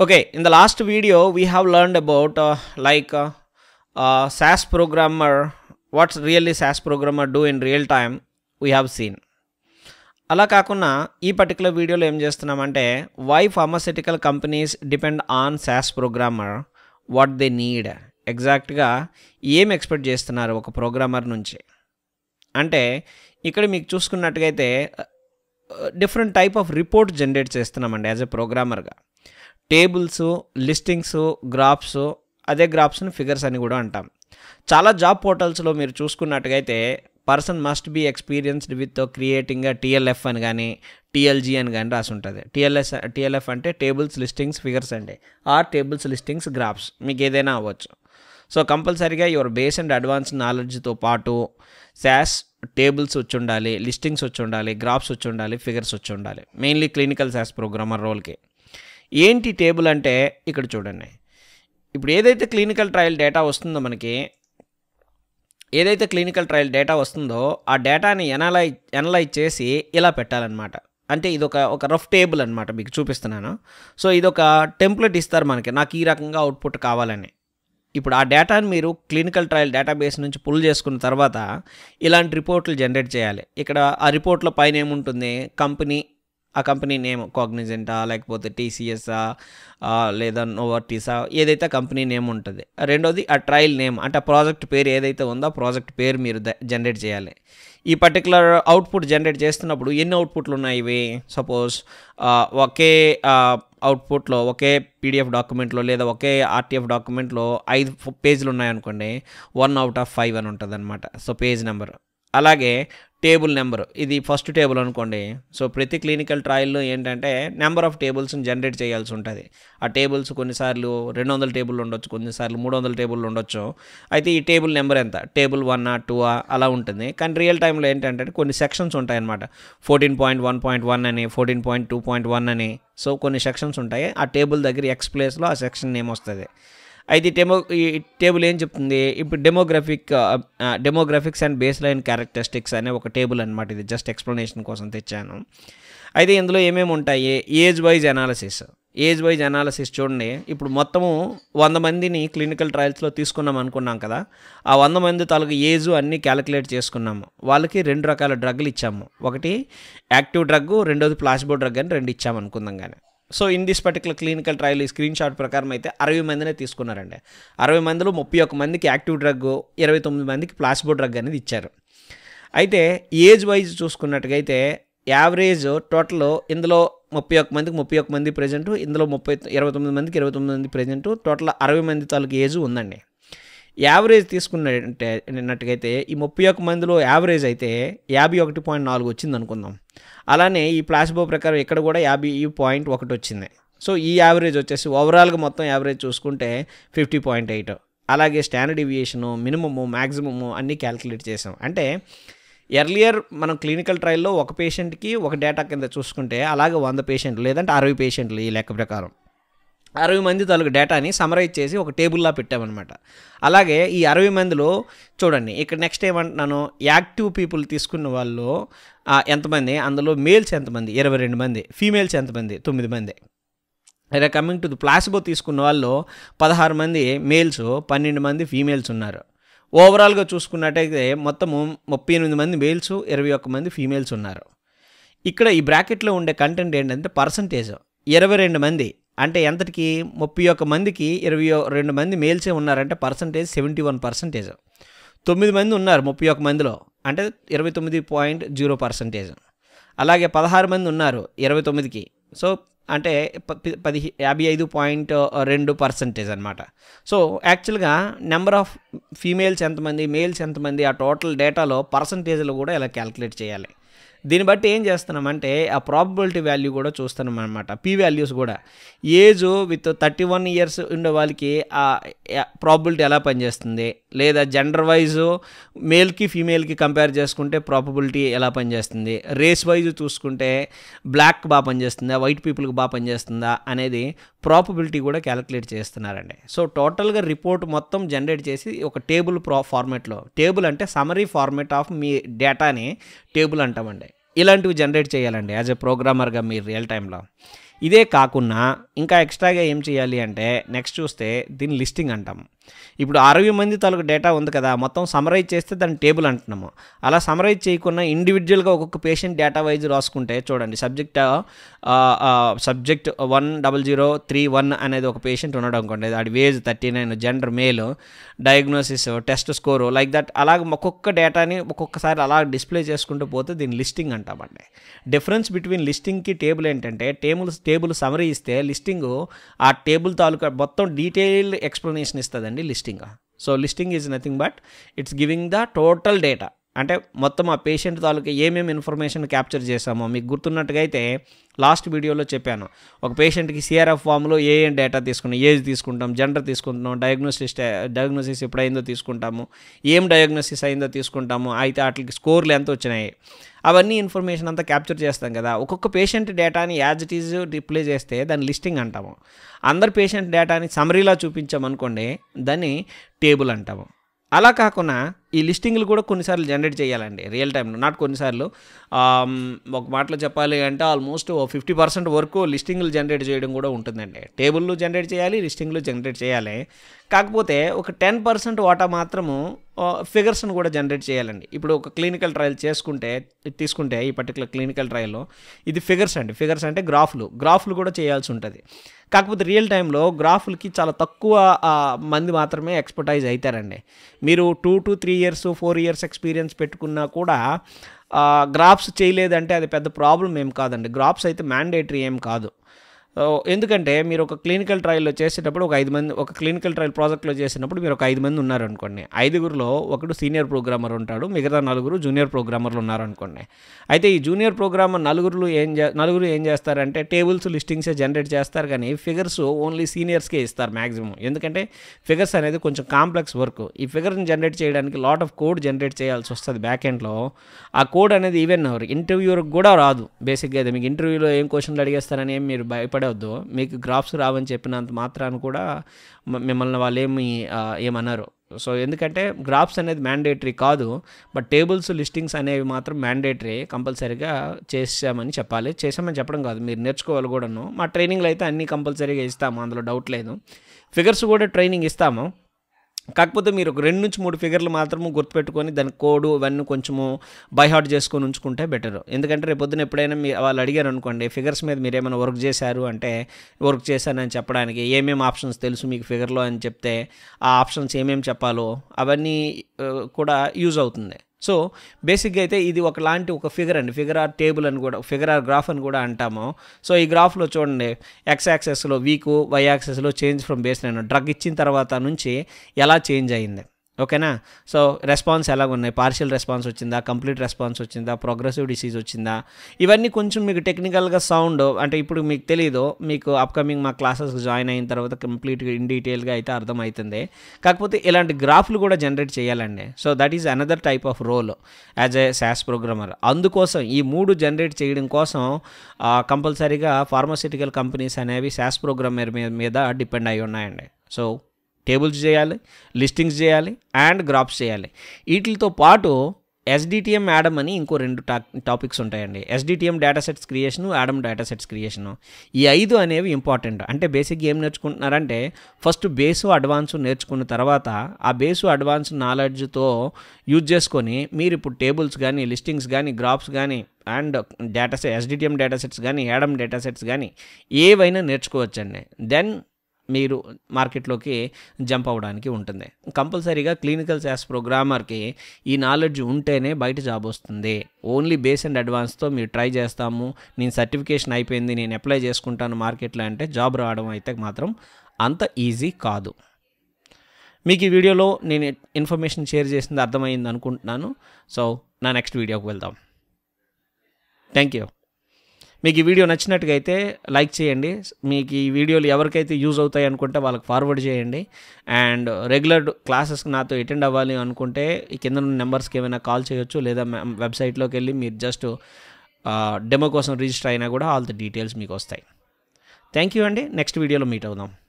Okay, in the last video, we have learned about uh, like uh, uh, SAS programmer, what's really SAS programmer do in real time, we have seen. అలా కాకుండా ఈ particular వీడియోలో ఏం చేస్తున్నామంటే why pharmaceutical companies depend on SAS programmer what they need ఎగ్జాక్ట్గా ఏం expect చేస్తున్నారు ఒక ప్రోగ్రామర్ నుంచి అంటే ఇక్కడ మీకు చూసుకున్నట్టుగైతే different type of report generate చేస్తున్నామండి యాజ్ ఎ ప్రోగ్రామర్గా టేబుల్స్ లిస్టింగ్స్ గ్రాఫ్స్ అదే గ్రాఫ్స్ని ఫిగర్స్ అని కూడా అంటాం చాలా జాబ్ పోర్టల్స్లో మీరు చూసుకున్నట్టుగైతే person must be experienced with creating TLF అని కానీ టీఎల్జీ అని కానీ రాసి ఉంటుంది టీఎల్ఎస్ టీఎల్ఎఫ్ అంటే టేబుల్స్ లిస్టింగ్స్ ఫిగర్స్ అండి ఆర్ టేబుల్స్ లిస్టింగ్స్ గ్రాఫ్స్ మీకు ఏదైనా అవ్వచ్చు సో కంపల్సరీగా యువర్ బేస్ అండ్ అడ్వాన్స్ నాలెడ్జ్తో పాటు శాస్ టేబుల్స్ వచ్చి ఉండాలి లిస్టింగ్స్ వచ్చి ఉండాలి గ్రాఫ్స్ వచ్చి ఉండాలి ఫిగర్స్ వచ్చి ఉండాలి మెయిన్లీ క్లినికల్ శాస్ ప్రోగ్రామర్ రోల్కి ఏంటి టేబుల్ అంటే ఇక్కడ చూడండి ఇప్పుడు ఏదైతే క్లినికల్ ట్రయల్ డేటా వస్తుందో మనకి ఏదైతే క్లినికల్ ట్రయల్ డేటా వస్తుందో ఆ డేటాని ఎనలైజ్ ఎనలైజ్ చేసి ఇలా పెట్టాలన్నమాట అంటే ఇది ఒక ఒక రఫ్ టేబుల్ అనమాట మీకు చూపిస్తున్నాను సో ఇది ఒక టెంప్లెట్ ఇస్తారు మనకి నాకు ఈ రకంగా అవుట్పుట్ కావాలని ఇప్పుడు ఆ డేటాని మీరు క్లినికల్ ట్రయల్ డేటాబేస్ నుంచి పుల్ చేసుకున్న తర్వాత ఇలాంటి రిపోర్ట్లు జనరేట్ చేయాలి ఇక్కడ ఆ రిపోర్ట్లో పైన ఏముంటుంది కంపెనీ ఆ కంపెనీ నేమ్ కాగ్నిజెంటా లేకపోతే టీసీఎస్ఆ లేదా నోవర్టీసా ఏదైతే కంపెనీ నేమ్ ఉంటుంది రెండోది ఆ ట్రయల్ నేమ్ అంటే ఆ ప్రాజెక్ట్ పేరు ఏదైతే ఉందో ఆ ప్రాజెక్ట్ పేరు మీరు జనరేట్ చేయాలి ఈ పర్టికులర్ అవుట్పుట్ జనరేట్ చేస్తున్నప్పుడు ఎన్ని అవుట్పుట్లు ఉన్నాయి ఇవి సపోజ్ ఒకే అవుట్పుట్లో ఒకే పీడిఎఫ్ డాక్యుమెంట్లో లేదా ఒకే ఆర్టీఎఫ్ డాక్యుమెంట్లో ఐదు పేజీలు ఉన్నాయనుకోండి వన్ అవుట్ ఆఫ్ ఫైవ్ అని ఉంటుంది అనమాట సో పేజ్ నెంబర్ అలాగే టేబుల్ నెంబర్ ఇది ఫస్ట్ టేబుల్ అనుకోండి సో ప్రతి క్లినికల్ ట్రయల్లో ఏంటంటే నెంబర్ ఆఫ్ టేబుల్స్ని జనరేట్ చేయాల్సి ఉంటుంది ఆ టేబుల్స్ కొన్నిసార్లు రెండు వందల టేబుల్ ఉండొచ్చు కొన్నిసార్లు మూడు వందల టేబుల్ ఉండొచ్చు అయితే ఈ టేబుల్ నెంబర్ ఎంత టేబుల్ వన్ టూ అలా ఉంటుంది కానీ రియల్ టైంలో ఏంటంటే కొన్ని సెక్షన్స్ ఉంటాయన్నమాట fourteen point one point one అని fourteen point two point one అని సో కొన్ని సెక్షన్స్ ఉంటాయి ఆ టేబుల్ దగ్గర ఎక్స్ ప్లేస్లో ఆ సెక్షన్ నేమ్ వస్తుంది అయితే డెమో ఈ టేబుల్ ఏం చెప్తుంది ఇప్పుడు demographic demographics and baseline characteristics అనే ఒక టేబుల్ అనమాట ఇది జస్ట్ ఎక్స్ప్లెనేషన్ కోసం తెచ్చాను అయితే ఇందులో ఏమేమి ఉంటాయి age wise analysis age wise analysis చూడండి ఇప్పుడు మొత్తము వంద మందిని క్లినికల్ ట్రయల్స్లో తీసుకున్నాం అనుకున్నాం కదా ఆ వంద మంది తాలూకు ఏజ్ అన్నీ క్యాలిక్యులేట్ చేసుకున్నాము వాళ్ళకి రెండు రకాల డ్రగ్లు ఇచ్చాము ఒకటి యాక్టివ్ డ్రగ్ రెండోది ప్లాసిబో డ్రగ్ అని రెండు ఇచ్చాము అనుకుందాం కానీ so in this particular clinical trial ఈ స్క్రీన్ షాట్ ప్రకారం అయితే అరవై మందినే తీసుకున్నారండి అరవై మందిలో ముప్పై ఒక్క మందికి యాక్టివ్ డ్రగ్ ఇరవై తొమ్మిది మందికి ప్లాసిబో డ్రగ్ అనేది ఇచ్చారు అయితే ఏజ్ వైజ్ చూసుకున్నట్టుగైతే యావరేజ్ టోటల్ ఇందులో ముప్పై ఒక్క మందికి ముప్పై ఒక్క మంది ప్రజెంట్ ఇందులో ముప్పై ఇరవై తొమ్మిది మందికి ఇరవై తొమ్మిది మంది ప్రజెంట్ టోటల్ అరవై మంది తాలూకు ఏజ్ ఉందండి యావరేజ్ తీసుకున్నట్టే నిన్నట్టుగైతే ఈ ముప్పై ఒక్క మందిలో యావరేజ్ అయితే యాభై ఒకటి పాయింట్ నాలుగు వచ్చింది అనుకుందాం అలానే ఈ ప్లాసిబో ప్రకారం ఇక్కడ కూడా యాభై పాయింట్ ఒకటి వచ్చింది సో ఈ యావరేజ్ వచ్చేసి ఓవరాల్గా మొత్తం యావరేజ్ చూసుకుంటే ఫిఫ్టీ పాయింట్ ఎయిట్ అలాగే స్టాండర్డ్ డివియేషను మినిమము మ్యాక్సిమము అన్నీ క్యాలిక్యులేట్ చేసాం అంటే ఎర్లియర్ మనం క్లినికల్ ట్రయల్లో ఒక పేషెంట్కి ఒక డేటా కింద చూసుకుంటే అలాగే వంద పేషెంట్లు లేదంటే అరవై పేషెంట్లు ఈ లెక్క ప్రకారం అరవై మంది తాలూకు డేటాని సమరైజ్ చేసి ఒక టేబుల్లా పెట్టామన్నమాట అలాగే ఈ అరవై మందిలో చూడండి ఇక్కడ నెక్స్ట్ ఏమంటున్నాను యాక్టివ్ పీపుల్ తీసుకున్న వాళ్ళు ఎంతమంది అందులో మేల్స్ ఎంతమంది ఇరవై రెండు మంది ఫీమేల్స్ ఎంతమంది తొమ్మిది మంది అదే కమింగ్ టు ది ప్లాసిబో తీసుకున్న వాళ్ళు పదహారు మంది మేల్స్ పన్నెండు మంది ఫీమేల్స్ ఉన్నారు ఓవరాల్గా చూసుకున్నట్టయితే మొత్తము ముప్పై ఎనిమిది మంది మేల్స్ ఇరవై ఒక్క మంది ఫీమేల్స్ ఉన్నారు ఇక్కడ ఈ బ్రాకెట్లో ఉండే కంటెంట్ ఏంటంటే పర్సంటేజ్ ఇరవై రెండు మంది అంటే ఎంతటికి ముప్పై ఒక్క మందికి ఇరవై రెండు మంది మేల్సే ఉన్నారంటే పర్సంటేజ్ సెవెంటీ వన్ పర్సంటేజ్ తొమ్మిది మంది ఉన్నారు ముప్పై ఒక్క మందిలో అంటే ఇరవై తొమ్మిది పాయింట్ జీరో పర్సంటేజ్ అలాగే పదహారు మంది ఉన్నారు ఇరవై తొమ్మిదికి సో అంటే పది యాభై ఐదు పాయింట్ రెండు పర్సంటేజ్ అనమాట సో యాక్చువల్గా నెంబర్ ఆఫ్ ఫీమేల్స్ ఎంతమంది మేల్స్ ఎంతమంది ఆ టోటల్ డేటాలో పర్సంటేజ్లు కూడా ఇలా క్యాలిక్యులేట్ చేయాలి దీన్ని బట్టి ఏం చేస్తున్నామంటే ఆ ప్రాబబిలిటీ వాల్యూ కూడా చూస్తున్నాం అనమాట పీ వాల్యూస్ కూడా age with thirty one years ఉండే వాళ్ళకి ఆ ప్రాబబిలిటీ ఎలా పనిచేస్తుంది లేదా జెండర్ వైజ్ మేల్కి ఫీమేల్కి కంపేర్ చేసుకుంటే ప్రాబబిలిటీ ఎలా పనిచేస్తుంది రేస్ వైజ్ చూసుకుంటే బ్లాక్ బాగా పనిచేస్తుందా వైట్ పీపుల్కి బాగా పనిచేస్తుందా అనేది ప్రాబబిలిటీ కూడా క్యాలిక్యులేట్ చేస్తున్నారండి సో టోటల్గా రిపోర్ట్ మొత్తం జనరేట్ చేసి ఒక టేబుల్ ప్రా ఫార్మేట్లో టేబుల్ అంటే సమరీ ఫార్మేట్ ఆఫ్ మీ డేటాని టేబుల్ అంటామండి ఇలాంటివి జనరేట్ చేయాలండి యాజ్ ఎ ప్రోగ్రామర్గా మీరు రియల్ టైంలో ఇదే కాకుండా ఇంకా ఎక్స్ట్రాగా ఏం చేయాలి అంటే నెక్స్ట్ చూస్తే దీన్ని లిస్టింగ్ అంటాం ఇప్పుడు అరవై మంది తాలూకు డేటా ఉంది కదా మొత్తం సమరైజ్ చేస్తే దాన్ని టేబుల్ అంటున్నాము అలా సమరైజ్ చేయకుండా ఇండివిజువల్గా ఒక్కొక్క పేషెంట్ డేటా వైజ్ రాసుకుంటే చూడండి subject subject one double zero three one అనేది ఒక పేషెంట్ ఉన్నాడు అనుకోండి అది age thirty nine gender male diagnosis test score like that అలాగ ఒక్కొక్క డేటాని ఒక్కొక్కసారి అలా డిస్ప్లే చేసుకుంటూ పోతే దీన్ని లిస్టింగ్ అంటామండి డిఫరెన్స్ బిట్వీన్ లిస్టింగ్కి టేబుల్ ఏంటంటే టేబుల్ టేబుల్ సమరీ ఇస్తే లిస్టింగ్ ఆ టేబుల్ తాలూకా మొత్తం డీటెయిల్డ్ ఎక్స్ప్లెనేషన్ ఇస్తుందండి listing so listing is nothing but it's giving the total data అంటే మొత్తం ఆ పేషెంట్ తాలూకా ఏమేమి ఇన్ఫర్మేషన్ క్యాప్చర్ చేసామో మీకు గుర్తున్నట్టుగా అయితే లాస్ట్ వీడియోలో చెప్పాను ఒక పేషెంట్కి సిఆర్ఎఫ్ ఫామ్లో ఏ ఏం డేటా తీసుకున్నాం ఏజ్ తీసుకుంటాం జెండర్ తీసుకుంటున్నాం డయాగ్నోసిస్ డయాగ్నోసిస్ ఎప్పుడైందో తీసుకుంటాము ఏం డయాగ్నోసిస్ అయిందో తీసుకుంటాము అయితే వాటికి స్కోర్లు ఎంత వచ్చినాయి అవన్నీ ఇన్ఫర్మేషన్ అంతా క్యాప్చర్ చేస్తాం కదా ఒక్కొక్క పేషెంట్ డేటాని యాజ్ ఇట్ ఈజ్ డిస్ప్లే చేస్తే దాన్ని లిస్టింగ్ అంటాము అందరు పేషెంట్ డేటాని సమరీలా చూపించామనుకోండి దాన్ని టేబుల్ అంటాము అలా కాకుండా ఈ లిస్టింగ్లు కూడా కొన్నిసార్లు జనరేట్ చేయాలండి రియల్ టైంలో నాట్ కొన్నిసార్లు ఒక మాటలో చెప్పాలి అంటే ఆల్మోస్ట్ ఫిఫ్టీ పర్సెంట్ వరకు లిస్టింగ్లు జనరేట్ చేయడం కూడా ఉంటుందండి టేబుల్లు జనరేట్ చేయాలి లిస్టింగ్లు జనరేట్ చేయాలి కాకపోతే ఒక టెన్ పర్సెంట్ వాటా మాత్రము ఫిగర్స్ను కూడా జనరేట్ చేయాలండి ఇప్పుడు ఒక క్లినికల్ ట్రయల్ చేసుకుంటే తీసుకుంటే ఈ పర్టికులర్ క్లినికల్ ట్రయల్లో ఇది ఫిగర్స్ అండి ఫిగర్స్ అంటే గ్రాఫ్లు గ్రాఫ్లు కూడా చేయాల్సి ఉంటుంది కాకపోతే రియల్ టైంలో గ్రాఫ్లకి చాలా తక్కువ మంది మాత్రమే ఎక్స్పర్టైజ్ అవుతారండి మీరు two to three years four years experience పెట్టుకున్నా కూడా గ్రాఫ్స్ చేయలేదంటే అది పెద్ద ప్రాబ్లం ఏం కాదండి గ్రాఫ్స్ అయితే మ్యాండేటరీ ఏం కాదు ఎందుకంటే మీరు ఒక క్లినికల్ ట్రయల్లో చేసేటప్పుడు ఒక ఐదు మంది ఒక క్లినికల్ ట్రయల్ ప్రాజెక్ట్లో చేసినప్పుడు మీరు ఒక ఐదు మంది ఉన్నారనుకోండి ఐదుగురిలో ఒకడు సీనియర్ ప్రోగ్రామర్ ఉంటాడు మిగతా నలుగురు జూనియర్ ప్రోగ్రామర్లు ఉన్నారనుకోండి అయితే ఈ జూనియర్ ప్రోగ్రామర్ నలుగురు ఏం చే నలుగురు ఏం చేస్తారంటే టేబుల్స్ లిస్టింగ్సే జనరేట్ చేస్తారు కానీ ఫిగర్స్ ఓన్లీ సీనియర్స్కే ఇస్తారు మ్యాక్సిమం ఎందుకంటే ఫిగర్స్ అనేది కొంచెం కాంప్లెక్స్ వర్క్ ఈ ఫిగర్ని జనరేట్ చేయడానికి లాట్ ఆఫ్ కోడ్ జనరేట్ చేయాల్సి వస్తుంది బ్యాక్ ఎండ్లో ఆ కోడ్ అనేది ఈవెన్ ఇంటర్వ్యూకి కూడా రాదు బేసిక్గా అయితే మీకు ఇంటర్వ్యూలో ఏం క్వశ్చన్లు అడిగేస్తారని ఏం మీరు భయపడే పడవద్దు మీకు గ్రాఫ్స్ రావని చెప్పినంత మాత్రాన్ని కూడా మిమ్మల్ని వాళ్ళు ఏమి ఏమన్నారు సో ఎందుకంటే గ్రాఫ్స్ అనేది మ్యాండేటరీ కాదు బట్ టేబుల్స్ లిస్టింగ్స్ అనేవి మాత్రం మ్యాండేటరీ కంపల్సరీగా చేసామని చెప్పాలి చేసామని చెప్పడం కాదు మీరు నేర్చుకోవాలి కూడాను మా ట్రైనింగ్లో అయితే అన్నీ కంపల్సరీగా ఇస్తాము అందులో డౌట్ లేదు ఫిగర్స్ కూడా ట్రైనింగ్ ఇస్తాము కాకపోతే మీరు ఒక రెండు నుంచి మూడు ఫిగర్లు మాత్రము గుర్తుపెట్టుకొని దాని కోడ్ ఇవన్నీ కొంచెము బైహార్ట్ చేసుకొని ఉంచుకుంటే బెటర్ ఎందుకంటే రేపు పొద్దున ఎప్పుడైనా మీ వాళ్ళు అడిగారు అనుకోండి ఫిగర్స్ మీద మీరు ఏమైనా వర్క్ చేశారు అంటే వర్క్ చేశానని చెప్పడానికి ఏమేమి ఆప్షన్స్ తెలుసు మీకు ఫిగర్లో అని చెప్తే ఆ ఆప్షన్స్ ఏమేమి చెప్పాలో అవన్నీ కూడా యూజ్ అవుతుంది సో బేసిక్గా అయితే ఇది ఒకలాంటి ఒక ఫిగర్ అండి ఫిగర్ ఆర్ టేబుల్ అని కూడా ఫిగర్ ఆర్ గ్రాఫ్ అని కూడా అంటాము సో ఈ గ్రాఫ్లో చూడండి ఎక్స్ యాక్సెస్లో వీకు వై యాక్సెస్లో చేంజ్ ఫ్రమ్ బేస్ నేను డ్రగ్ ఇచ్చిన తర్వాత నుంచి ఎలా చేంజ్ అయింది ఓకేనా సో రెస్పాన్స్ ఎలా ఉన్నాయి పార్షియల్ రెస్పాన్స్ వచ్చిందా కంప్లీట్ రెస్పాన్స్ వచ్చిందా ప్రోగ్రెసివ్ డిసీజ్ వచ్చిందా ఇవన్నీ కొంచెం మీకు టెక్నికల్గా సౌండ్ అంటే ఇప్పుడు మీకు తెలియదు మీకు అప్కమింగ్ మా క్లాసెస్ జాయిన్ అయిన తర్వాత కంప్లీట్గా ఇన్ డీటెయిల్గా అయితే అర్థమవుతుంది కాకపోతే ఇలాంటి గ్రాఫ్లు కూడా జనరేట్ చేయాలండి so that is another type of role as a SAS programmer అందుకోసం ఈ మూడు జనరేట్ చేయడం కోసం కంపల్సరీగా ఫార్మాసిటికల్ కంపెనీస్ అనేవి శాస్ ప్రోగ్రామర్ మీద డిపెండ్ అయి ఉన్నాయండి సో టేబుల్స్ చేయాలి లిస్టింగ్స్ చేయాలి అండ్ గ్రాఫ్స్ చేయాలి వీటితో పాటు ఎస్డిటిఎం యాడమ్ అని ఇంకో రెండు టా టాపిక్స్ ఉంటాయండి SDTM data sets creation ADaM data sets creation ఈ ఐదు అనేవి ఇంపార్టెంట్ అంటే బేసిక్గా ఏం నేర్చుకుంటున్నారంటే ఫస్ట్ బేసు అడ్వాన్స్ నేర్చుకున్న తర్వాత ఆ బేసు అడ్వాన్స్ నాలెడ్జ్తో యూజ్ చేసుకొని మీరు ఇప్పుడు టేబుల్స్ కానీ లిస్టింగ్స్ కానీ గ్రాఫ్స్ కానీ and data set SDTM data sets కానీ యాడమ్ డేటా సెట్స్ కానీ ఏవైనా నేర్చుకోవచ్చండి దెన్ మీరు మార్కెట్లోకి జంప్ అవ్వడానికి ఉంటుంది కంపల్సరీగా క్లినికల్ శాస్ ప్రోగ్రామర్కి ఈ నాలెడ్జ్ ఉంటేనే బయట జాబ్ వస్తుంది ఓన్లీ బేస్ అండ్ అడ్వాన్స్తో మీరు ట్రై చేస్తాము నేను సర్టిఫికేషన్ అయిపోయింది నేను అప్లై చేసుకుంటాను మార్కెట్లో అంటే జాబ్ రావడం అయితే మాత్రం అంత ఈజీ కాదు మీకు ఈ వీడియోలో నేను ఇన్ఫర్మేషన్ షేర్ చేసింది అర్థమైంది అనుకుంటున్నాను సో నా నెక్స్ట్ వీడియోకి వెళ్దాం థ్యాంక్ యూ మీకు ఈ వీడియో నచ్చినట్టుగా అయితే లైక్ చేయండి మీకు ఈ వీడియోలు ఎవరికైతే యూజ్ అవుతాయి అనుకుంటే వాళ్ళకి ఫార్వర్డ్ చేయండి అండ్ రెగ్యులర్ క్లాసెస్కి నాతో అటెండ్ అవ్వాలి అనుకుంటే ఈ కింద ఉన్న నెంబర్స్కి ఏమైనా కాల్ చేయొచ్చు లేదా వెబ్సైట్లోకి వెళ్ళి మీరు జస్ట్ డెమో కోసం రిజిస్టర్ అయినా కూడా ఆల్ ద డీటెయిల్స్ మీకు వస్తాయి థ్యాంక్ యూ అండి నెక్స్ట్ వీడియోలో మీట్ అవుదాం